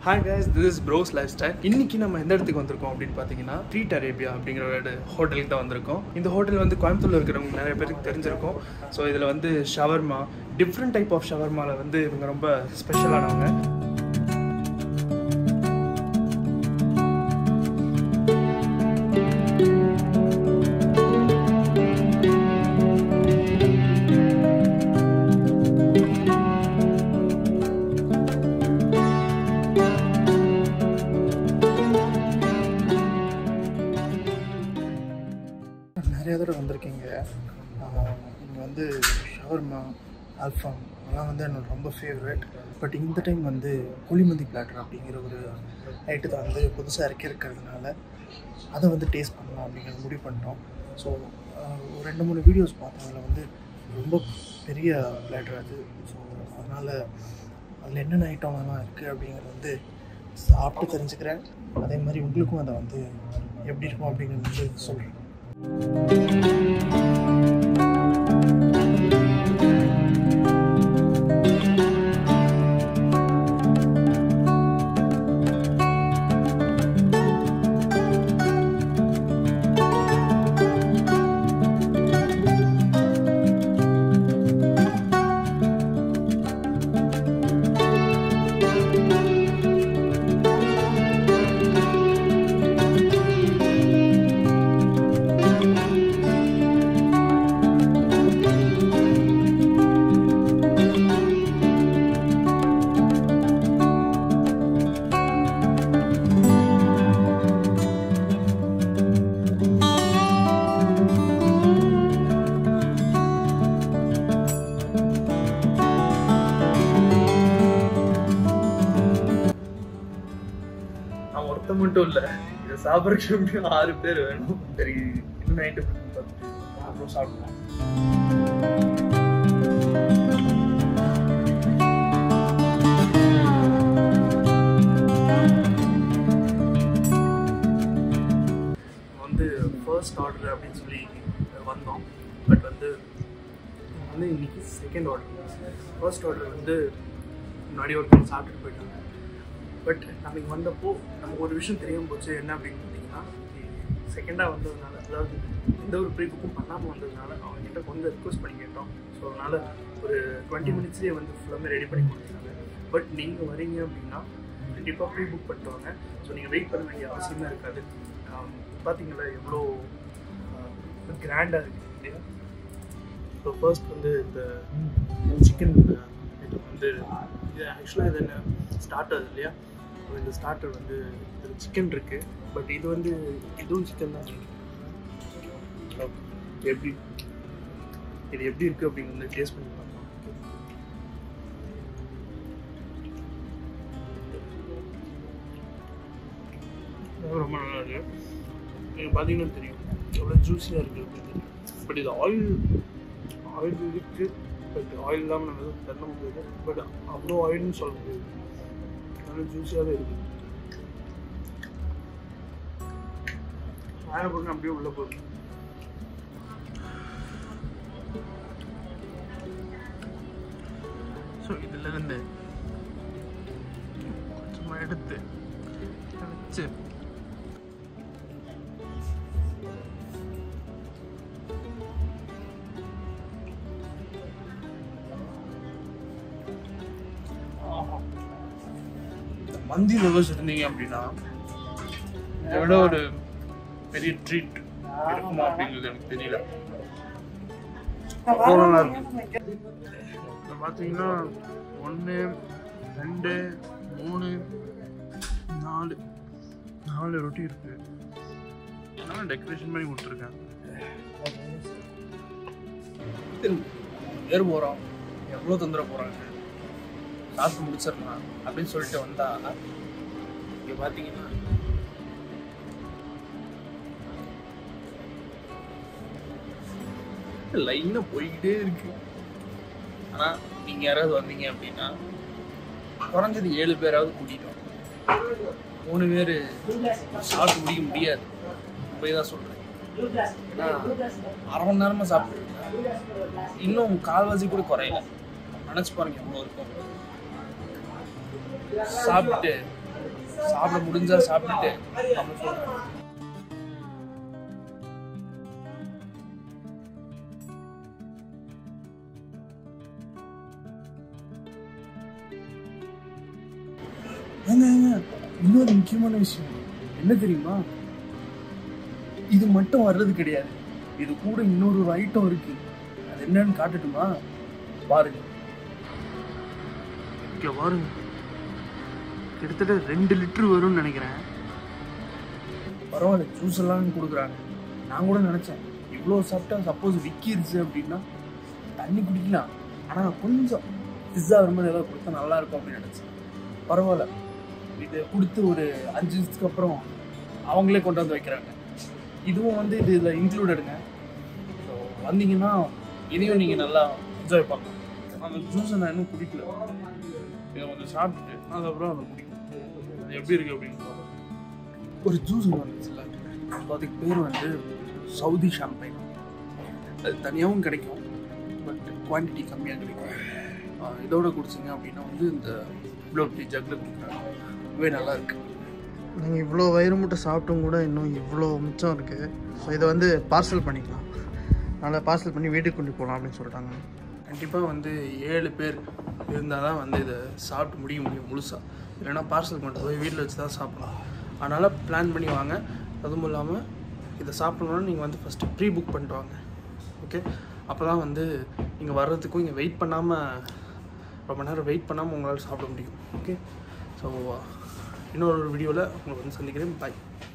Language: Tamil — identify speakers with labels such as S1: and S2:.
S1: Hi guys this is bro's lifestyle இன்னைக்கு நம்ம எந்த இடத்துக்கு வந்திருக்கோம் அப்படின்னு பார்த்தீங்கன்னா ட்ரீட் அரேபியா அப்படிங்கிற ஒரு ஹோட்டலுக்கு தான் வந்திருக்கோம் இந்த ஹோட்டல் வந்து கோயம்புத்தூர்ல இருக்கிறவங்க நிறைய பேருக்கு தெரிஞ்சிருக்கும் ஸோ இதில் வந்து ஷவர்மா டிஃப்ரெண்ட் டைப் ஆஃப் ஷவர்மாவில் வந்து இவங்க ரொம்ப ஸ்பெஷலானவங்க நிறைய தடவை வந்திருக்கீங்க இங்கே வந்து ஷவர்மா அல்ஃபாம் அதெல்லாம் வந்து என்னோட ரொம்ப ஃபேவரட் பட் இந்த டைம் வந்து குழிமந்தி பிளாட்டர் அப்படிங்கிற ஒரு ஐட்டு தான் வந்து புதுசாக இறக்கி இருக்கிறதுனால அதை வந்து டேஸ்ட் பண்ணலாம் அப்படிங்கிற முடிவு பண்ணிட்டோம் ஸோ ஒரு ரெண்டு மூணு வீடியோஸ் பார்த்தோம் அதில் வந்து ரொம்ப பெரிய பிளாட்டர் அது ஸோ அதனால் அதில் என்னென்ன ஐட்டம்லாம் இருக்குது அப்படிங்கிறது வந்து சாப்பிட்டு தெரிஞ்சுக்கிறேன் அதே மாதிரி உங்களுக்கும் அதை வந்து எப்படி இருக்கும் அப்படிங்கிறது வந்து சொல்கிறேன் நான் ஒருத்த மட்டும் இல்ல இதை சாப்பிட்றதுக்கு எப்படியும் ஆறு பேர் வேணும் சரி என்ன ஐட்டம் அப்புறம் சாப்பிடலாம் வந்து ஃபர்ஸ்ட் ஆர்டர் அப்படின்னு சொல்லி வந்தோம் பட் வந்து வந்து இன்னைக்கு செகண்ட் ஆர்டர் ஃபர்ஸ்ட் ஆர்டர் வந்து முன்னாடி ஒருத்தர் சாப்பிட்டுட்டு போயிட்டாங்க பட் நம்ம இங்கே வந்தப்போ நமக்கு ஒரு விஷயம் தெரியாமல் போச்சு என்ன அப்படின்னு பார்த்தீங்கன்னா செகண்டாக வந்ததுனால அதாவது எந்த ஒரு ப்ரீ புக்கும் பண்ணாமல் வந்ததுனால அவங்ககிட்ட கொஞ்சம் ரிக்வஸ்ட் பண்ணி கேட்டோம் ஸோ அதனால் ஒரு டுவெண்ட்டி மினிட்ஸ்லேயே வந்து ஃபுல்லாமே ரெடி பண்ணி கொடுத்துருக்காங்க பட் நீங்கள் வரீங்க அப்படின்னா கண்டிப்பாக ப்ரீ புக் பண்ணிட்டு வாங்க ஸோ நீங்கள் வெயிட் பண்ண வேண்டிய அவசியமே இருக்காது ஆம், பார்த்தீங்களா எவ்வளோ கிராண்டாக இருக்குது இல்லையா ஸோ ஃபர்ஸ்ட் வந்து இந்த சிக்கன் இது வந்து இது ஆக்சுவலாக இது என்ன ஸ்டார்டர் இல்லையா So, இந்த ஸ்டார்டர் வந்து இது சிக்கன் இருக்கு பட் இது வந்து இதுவும் சிக்கன் தான் Okay. எப்படி இது எப்படி இருக்கு அப்படிங்கிறது டேஸ்ட் பண்ணி பார்க்கலாம் இது ரொம்ப நல்லா இருக்கு நீங்கள் பார்த்தீங்கன்னா தெரியும் எவ்வளோ ஜூஸியாக இருக்குது அப்படின்னு பட் இது ஆயில் ஆயில் இருக்கு பட் ஆயில் இல்லாமல் நம்ம எதுவும் தள்ள முடியாது பட் அவ்வளோ ஆயில்னு சொல்ல முடியாது நல்லா ஜூஸியாகவே இருக்கு வாயை போட்டு அப்படியே உள்ள போகுது ஸோ இதில் இருந்து கொஞ்சமாக எடுத்து வச்சு மந்தி லவர்ஸ் இருந்தீங்க அப்படின்னா இதை விட ஒரு பெரிய ட்ரீட் இருக்குமா அப்படிங்கிறது எனக்கு தெரியல அவ்வளோ நல்லா இருக்கு இப்போ பார்த்தீங்கன்னா ஒன்று ரெண்டு மூணு நாலு நாலு ரொட்டி இருக்கு எல்லாம் டெக்கரேஷன் பண்ணி கொடுத்துருக்கேன் பேர் போகிறோம் எவ்வளோ தந்துட போகிறாங்க சாப்பிட்டு முடிச்சிடலாம் அப்படின்னு சொல்லிட்டு வந்தா இங்கே பார்த்தீங்கன்னா லைனாக போய்கிட்டே இருக்கு ஆனால் நீங்கள் யாராவது வந்தீங்க அப்படின்னா குறைஞ்சது ஏழு பேராவது கூட்டிட்டோம் மூணு பேர் சாப்பிட்டு முடிக்க முடியாது போய் தான் சொல்கிறேன் ஏன்னா அரை மணி நேரமாக சாப்பிட்டு இன்னும் கால்வாசி கூட குறையல நினச்சி பாருங்க எவ்வளோ இருக்கும் சாப்பிட்டு சாப்பிட முடிஞ்சா சாப்பிட்டுட்டு நம்ம சொல்றேன் ஏங்க ஏங்க இன்னொரு முக்கியமான விஷயம் என்ன தெரியுமா இது மட்டும் வர்றது கிடையாது இது கூட இன்னொரு ஒரு ஐட்டம் இருக்கு அது என்னன்னு காட்டட்டுமா பாருங்க இங்க பாருங்க கிட்டத்தட்ட ரெண்டு லிட்டர் வரும்னு நினைக்கிறேன் பரவாயில்ல ஜூஸ் எல்லாம் கொடுக்குறாங்க நான் கூட நினச்சேன் இவ்வளோ சாப்பிட்டா சப்போஸ் விக்கிருச்சு அப்படின்னா தண்ணி குடிக்கலாம் ஆனால் கொஞ்சம் பிஸ்ஸா வரும்போது ஏதாவது கொடுத்தா நல்லா இருக்கும் அப்படின்னு நினச்சேன் பரவாயில்ல இது கொடுத்து ஒரு அஞ்சு நிமிஷத்துக்கு அப்புறம் அவங்களே கொண்டு வந்து வைக்கிறாங்க இதுவும் வந்து இது இதில் இன்க்ளூடடுங்க ஸோ வந்தீங்கன்னா இதையும் நீங்கள் நல்லா என்ஜாய் பண்ணலாம் அந்த ஜூஸை நான் இன்னும் குடிக்கல இதை கொஞ்சம் சாப்பிட்டுட்டு அதுக்கப்புறம் அதை குடிக்கணும் அது எப்படி இருக்கு அப்படின்னு பார்க்கலாம். ஒரு ஜூஸ் வந்துச்சுல்ல ஸோ அதுக்கு பேர் வந்து சவுதி ஷாம்பைன் அது தனியாகவும் கிடைக்கும் பட் குவான்டிட்டி கம்மியாக கிடைக்கும் ஆஹ் இதோட குடிச்சிங்க அப்படின்னா வந்து இந்த இவ்வளோ பெரிய ஜக்கில் கொடுக்குறாங்க ரொம்பவே நல்லா இருக்கு
S2: நீங்கள் இவ்வளோ வயிறு முட்டை சாப்பிட்டும் கூட இன்னும் இவ்வளோ மிச்சம் இருக்குது ஸோ இதை வந்து பார்சல் பண்ணிக்கலாம் நல்லா பார்சல் பண்ணி வீட்டுக்கு கொண்டு போகலாம் அப்படின்னு சொல்லிட்டாங்க
S1: கண்டிப்பாக வந்து ஏழு பேர் இருந்தால் தான் வந்து இதை சாப்பிட்டு முடிய முடியும் முழுசாக இல்லைன்னா பார்சல் கொண்டு போய் வீட்டில் வச்சு தான் சாப்பிடலாம் அதனால் பிளான் பண்ணி வாங்க அதுவும் இல்லாமல் இதை சாப்பிடணுன்னா நீங்கள் வந்து ஃபஸ்ட்டு ப்ரீ புக் பண்ணிட்டு வாங்க ஓகே அப்போ தான் வந்து நீங்கள் வர்றதுக்கும் இங்கே வெயிட் பண்ணாமல் ரொம்ப நேரம் வெயிட் பண்ணாமல் உங்களால் சாப்பிட முடியும் ஓகே ஸோ இன்னொரு வீடியோவில் உங்களை வந்து சந்திக்கிறேன் பாய்